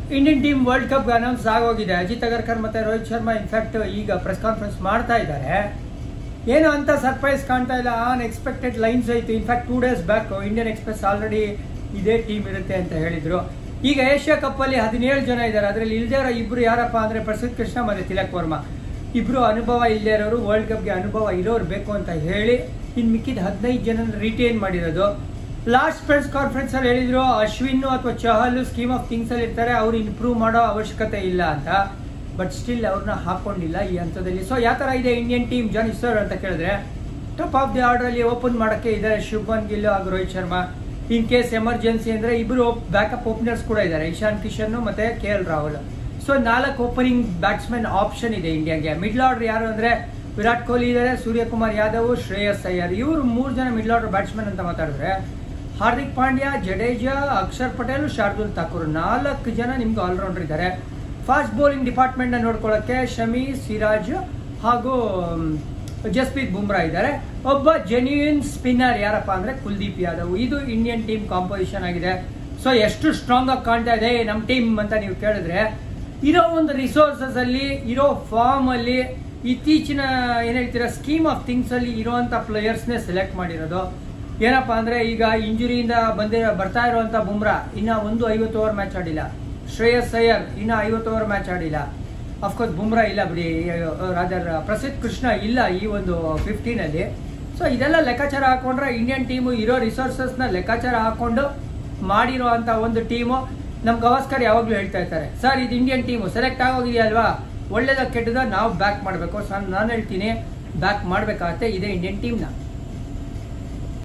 Indian team world cup announce ಆಗೋಗಿದೆ ಅಜಿತ್ ಅಗರ್ಕರ್ ಮತ್ತೆ Rohit Sharma in fact ಈಗ ಪ್ರೆಸ್ ಕಾನ್ಫರೆನ್ಸ್ ಮಾಡ್ತಾ ಇದ್ದಾರೆ ಏನು ಅಂತ ಸರ್ಪ್ರೈಸ್ ಕಾಣ್ತಾ ಇಲ್ಲ ಅನ್ಎಕ್ಸ್ಪೆಕ್ಟೆಡ್ ಲೈನ್ಸ್ ಐತಿ in fact two days back Indian Express already ಇದೇ ಟೀಮ್ ಇರುತ್ತೆ ಅಂತ ಹೇಳಿದ್ರು ಈಗ ಏಷ್ಯಾ ಕಪ್ ಅಲ್ಲಿ ಹದಿನೇಳು ಜನ ಇದ್ದಾರೆ ಅದರಲ್ಲಿ ಇಲ್ದೇ ಇರೋ ಇಬ್ರು ಯಾರಪ್ಪ ಅಂದ್ರೆ ಪ್ರಸಿದ್ಧ ಕೃಷ್ಣ ಮತ್ತೆ ತಿಲಕ್ ವರ್ಮಾ ಇಬ್ರು ಅನುಭವ ಇಲ್ಲದೆ ಇರೋರು ವರ್ಲ್ಡ್ ಕಪ್ಗೆ ಅನುಭವ ಇರೋರು ಬೇಕು ಅಂತ ಹೇಳಿ ಇನ್ ಮಿಕ್ಕಿದ ಹದಿನೈದು ಜನ ರಿಟೈನ್ ಮಾಡಿರೋದು ಲಾಸ್ಟ್ ಪ್ರೆಸ್ ಕಾನ್ಫರೆನ್ಸ್ ಅಲ್ಲಿ ಹೇಳಿದ್ರು ಅಶ್ವಿನ್ ಅಥವಾ ಚಹಲ್ ಸ್ಕೀಮ್ ಆಫ್ ಥಿಂಗ್ಸ್ ಅಲ್ಲಿ ಇರ್ತಾರೆ ಅವ್ರು ಇಂಪ್ರೂವ್ ಮಾಡೋ ಅವಶ್ಯಕತೆ ಇಲ್ಲ ಅಂತ ಬಟ್ ಸ್ಟಿಲ್ ಅವ್ರನ್ನ ಹಾಕೊಂಡಿಲ್ಲ ಈ ಹಂತದಲ್ಲಿ ಸೊ ಯಾವ ತರ ಇದೆ ಇಂಡಿಯನ್ ಟೀಮ್ ಜಾನ್ ಸರ್ ಅಂತ ಕೇಳಿದ್ರೆ ಟಾಪ್ ಆಫ್ ದಿ ಆರ್ಡರ್ ಅಲ್ಲಿ ಓಪನ್ ಮಾಡಕ್ಕೆ ಇದ್ದಾರೆ ಶುಭನ್ ಗಿಲ್ ಹಾಗೂ Rohit Sharma in case emergency ಅಂದ್ರೆ ಇಬ್ರು ಬ್ಯಾಕಪ್ ಓಪನರ್ಸ್ ಕೂಡ ಇದ್ದಾರೆ ಇಶಾನ್ ಕಿಶನ್ ಮತ್ತೆ ಕೆ ಎಲ್ ರಾಹುಲ್ ಸೊ ನಾಲ್ಕು ಓಪನಿಂಗ್ ಬ್ಯಾಟ್ಸ್ಮನ್ ಆಪ್ಷನ್ ಇದೆ ಇಂಡಿಯಾಗೆ ಮಿಡ್ಲ್ ಆರ್ಡರ್ ಯಾರು ಅಂದ್ರೆ ವಿರಾಟ್ ಕೊಹ್ಲಿ ಇದ್ದಾರೆ ಸೂರ್ಯಕುಮಾರ್ ಯಾದವ್ ಶ್ರೇಯಸ್ ಅಯ್ಯರ್ ಇವರು ಮೂರು ಜನ ಮಿಡ್ಲ್ ಆರ್ಡರ್ ಬ್ಯಾಟ್ಸ್ಮನ್ ಅಂತ ಮಾತಾಡಿದ್ರೆ ಹಾರ್ದಿಕ್ ಪಾಂಡ್ಯ ಜಡೇಜಾ ಅಕ್ಷರ್ ಪಟೇಲ್ ಶಾರ್ದುಲ್ ಠಾಕೂರ್ ನಾಲ್ಕು ಜನ ನಿಮ್ಗೆ ಆಲ್ರೌಂಡರ್ ಇದ್ದಾರೆ ಫಾಸ್ಟ್ ಬೌಲಿಂಗ್ ಡಿಪಾರ್ಟ್ಮೆಂಟ್ ನ ನೋಡ್ಕೊಳ್ಳೋಕೆ ಶಮಿ ಸಿರಾಜ್ ಹಾಗೂ ಮ್, ಜಸ್ಪ್ರೀತ್ ಬುಮ್ರಾ ಇದ್ದಾರೆ ಒಬ್ಬ ಜೆನ್ಯೂನ್ ಸ್ಪಿನ್ನರ್ ಯಾರಪ್ಪ ಅಂದ್ರೆ ಕುಲ್ದೀಪ್ ಯಾದವ್ ಇದು ಇಂಡಿಯನ್ ಟೀಮ್ ಕಾಂಪೋಸಿಷನ್ ಆಗಿದೆ ಸೊ ಎಷ್ಟು ಸ್ಟ್ರಾಂಗ್ ಆಗಿ ಕಾಣ್ತಾ ಇದೆ ನಮ್ಮ ಟೀಮ್ ಅಂತ ನೀವು ಕೇಳಿದ್ರೆ ಇರೋ ಒಂದು ರಿಸೋರ್ಸಸ್ ಅಲ್ಲಿ ಇರೋ ಫಾರ್ಮ್ ಅಲ್ಲಿ ಇತ್ತೀಚಿನ ಏನ್ ಹೇಳ್ತೀರಾ ಸ್ಕೀಮ್ ಆಫ್ ಥಿಂಗ್ಸ್ ಅಲ್ಲಿ ಇರುವಂತ ಪ್ಲೇಯರ್ಸ್ನೇ ಸೆಲೆಕ್ಟ್ ಮಾಡಿರೋದು ಏನಪ್ಪಾ ಅಂದ್ರೆ ಈಗ ಇಂಜುರಿಯಿಂದ ಬಂದಿ ಬರ್ತಾ ಇರುವಂತ ಬುಮ್ರಾ ಇನ್ನ ಒಂದು ಐವತ್ತು ಓವರ್ ಮ್ಯಾಚ್ ಆಡಿಲ್ಲ ಶ್ರೇಯಸ್ ಅಯ್ಯರ್ ಇನ್ನ ಐವತ್ತು ಓವರ್ ಮ್ಯಾಚ್ ಆಡಿಲ್ಲ ಅಫ್ಕೋರ್ಸ್ ಬುಮ್ರಾ ಇಲ್ಲ ಬಿಡಿ ರಾದರ್ ಪ್ರಸಿದ್ಧ ಕೃಷ್ಣ ಇಲ್ಲ ಈ ಒಂದು ಫಿಫ್ಟೀನ್ ಅಲ್ಲಿ ಸೊ ಇದೆಲ್ಲ ಲೆಕ್ಕಾಚಾರ ಹಾಕೊಂಡ್ರೆ ಇಂಡಿಯನ್ ಟೀಮು ಇರೋ ರಿಸೋರ್ಸಸ್ ನ ಲೆಕ್ಕಾಚಾರ ಹಾಕೊಂಡು ಮಾಡಿರೋ ಅಂತ ಒಂದು ಟೀಮು ನಮ್ ಗವಾಸ್ಕರ್ ಯಾವಾಗ್ಲೂ ಹೇಳ್ತಾ ಇರ್ತಾರೆ ಸರ್ ಇದು ಇಂಡಿಯನ್ ಟೀಮು ಸೆಲೆಕ್ಟ್ ಆಗೋಗಿದೆಯಲ್ವಾ ಒಳ್ಳೇದ ಕೆಟ್ಟದ ನಾವು ಬ್ಯಾಕ್ ಮಾಡಬೇಕು ನಾನು ಹೇಳ್ತೀನಿ ಬ್ಯಾಕ್ ಮಾಡ್ಬೇಕಾಗತ್ತೆ ಇದೇ ಇಂಡಿಯನ್ ಟೀಮ್ನ